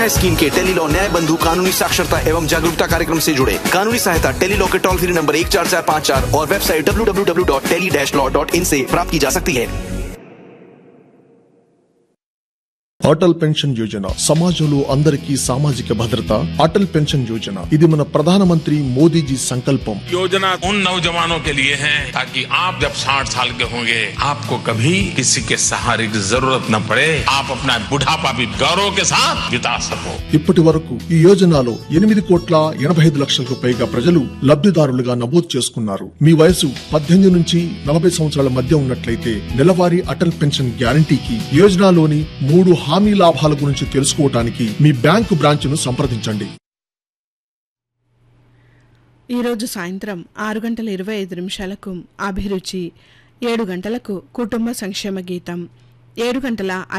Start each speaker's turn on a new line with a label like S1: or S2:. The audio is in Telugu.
S1: स्कीम के टेलीलॉ न्याय बंधु कानूनी साक्षरता एवं जागरूकता कार्यक्रम से जुड़े कानूनी सहायता टेलीलॉ के टोल फ्री नंबर एक चार चार पाँच चार और website W W W dot tele dash law dot in से प्राप्त की जा सकती है
S2: అటల్ పెన్షన్ యోజన సమాజంలో అందరికీ సామాజిక భద్రత అటల్ పెన్షన్ యోజన ఇది మన ప్రధానమంత్రి మోదీజీ సంకల్పం
S3: योजना उन नौजवानों के लिए है ताकि आप जब 60 साल के होंगे आपको कभी किसी के सहारे की जरूरत न पड़े आप अपना बुढ़ापा भी गौरव के साथ बिता सको
S2: ఇప్పటి వరకు ఈ యోజనలో ఎనిమిది కోట్ల ఎనభై ఐదు లక్షలకు పైగా ప్రజలు లబ్ధిదారులుగా నమోదు చేసుకున్నారు మీ వయసు పద్దెనిమిది నుంచి నలభై సంవత్సరాల మధ్య ఉన్నట్లయితే నెలవారీ అటల్ పెన్షన్ గ్యారంటీకి యోజనలోని మూడు హామీ లాభాల గురించి తెలుసుకోవడానికి మీ బ్యాంకు బ్రాంచ్ను సంప్రదించండి
S4: ఈరోజు సాయంత్రం ఆరు గంటల ఇరవై ఐదు నిమిషాలకు అభిరుచి ఏడు గంటలకు కుటుంబ సంక్షేమ గీతం ఏడు గంటల